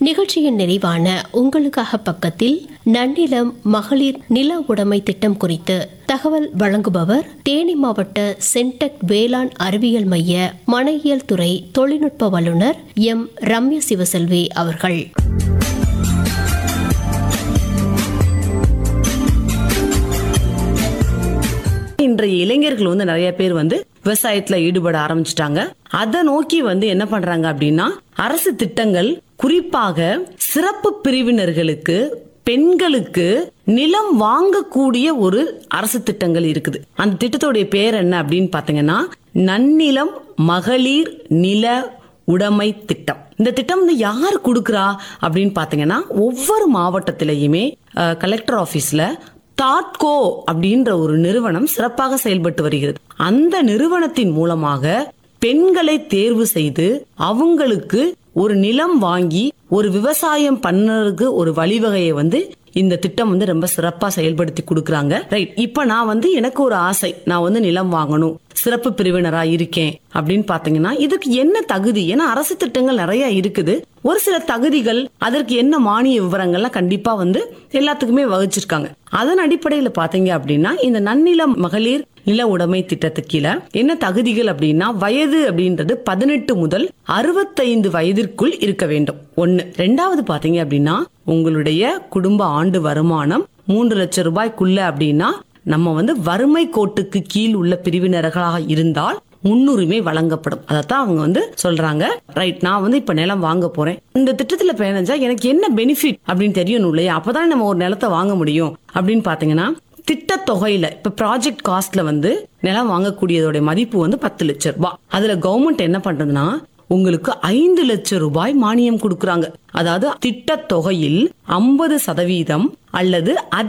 நிகழ்ச்சியின் நிறைவான உங்களுக்காக பக்கத்தில் நன்னிலம் மகளிர் நில உடைமை திட்டம் குறித்து தகவல் வழங்குபவர் தேனி மாவட்ட சென்டெக் வேளாண் அறிவியல் மைய மனையியல் துறை தொழில்நுட்ப வல்லுநர் எம் ரம்ய சிவசெல்வி அவர்கள் இன்றைய இளைஞர்கள் வந்து நிறைய பேர் வந்து விவசாயத்துல ஈடுபட ஆரம்பிச்சிட்டாங்க அதை நோக்கி வந்து என்ன பண்றாங்க அப்படின்னா அரசு திட்டங்கள் குறிப்பாக சிறப்பு பிரிவினர்களுக்கு பெண்களுக்கு நிலம் வாங்கக்கூடிய ஒரு அரசு திட்டங்கள் இருக்குது அந்த திட்டத்தோடைய பேர் என்ன அப்படின்னு பாத்தீங்கன்னா நன்னிலம் மகளிர் நில உடைமை திட்டம் இந்த திட்டம் வந்து யார் கொடுக்கறா அப்படின்னு பாத்தீங்கன்னா ஒவ்வொரு மாவட்டத்திலையுமே அஹ், கலெக்டர் ஆபீஸ்ல தாட்கோ அப்படின்ற ஒரு நிறுவனம் சிறப்பாக செயல்பட்டு வருகிறது அந்த நிறுவனத்தின் மூலமாக பெண்களை தேர்வு செய்து அவங்களுக்கு ஒரு நிலம் வாங்கி ஒரு விவசாயம் பண்ணறதுக்கு ஒரு வழிவகையை வந்து இந்த திட்டம் வந்து ரொம்ப சிறப்பா செயல்படுத்தி கொடுக்கறாங்க ரைட் இப்ப நான் வந்து எனக்கு ஒரு ஆசை நான் வந்து நிலம் வாங்கணும் சிறப்பு பிரிவினரா இருக்கேன் அப்படின்னு பாத்தீங்கன்னா இதுக்கு என்ன தகுதி ஏன்னா அரசு திட்டங்கள் நிறைய இருக்குது ஒரு சில தகுதிகள் அதற்கு என்ன மானிய விவரங்கள்லாம் கண்டிப்பா வந்து எல்லாத்துக்குமே வகிச்சிருக்காங்க அதன் அடிப்படையில பாத்தீங்க அப்படின்னா இந்த நன்னிலம் மகளிர் நில உடைமை திட்டத்துக்கு கீழே என்ன தகுதிகள் அப்படின்னா வயது அப்படின்றது பதினெட்டு முதல் அறுபத்தைந்து வயதிற்குள் இருக்க வேண்டும் ஒண்ணு ரெண்டாவது பாத்தீங்க அப்படின்னா உங்களுடைய குடும்ப ஆண்டு வருமானம் மூன்று லட்சம் ரூபாய்க்குள்ள அப்படின்னா நம்ம வந்து வறுமை கோட்டுக்கு கீழ் உள்ள பிரிவினர்களாக இருந்தால் முன்னுரிமை வழங்கப்படும் அதைத்தான் அவங்க வந்து சொல்றாங்க ரைட் நான் வந்து இப்ப நிலம் வாங்க போறேன் இந்த திட்டத்துல பயணிச்சா எனக்கு என்ன பெனிஃபிட் அப்படின்னு தெரியணும் இல்லையா அப்பதான் நம்ம ஒரு நிலத்தை வாங்க முடியும் அப்படின்னு பாத்தீங்கன்னா திட்ட தொகையில இப்ப ப்ராஜெக்ட் காஸ்ட்ல வந்து நிலம் வாங்கக்கூடியதோட மதிப்பு வந்து பத்து லட்சம் ரூபாய் அதுல கவர்மெண்ட் என்ன பண்றதுன்னா உங்களுக்கு ஐந்து லட்சம் ரூபாய் மானியம் கொடுக்கறாங்க அதாவது திட்ட தொகையில் ஐம்பது சதவீதம் அல்லது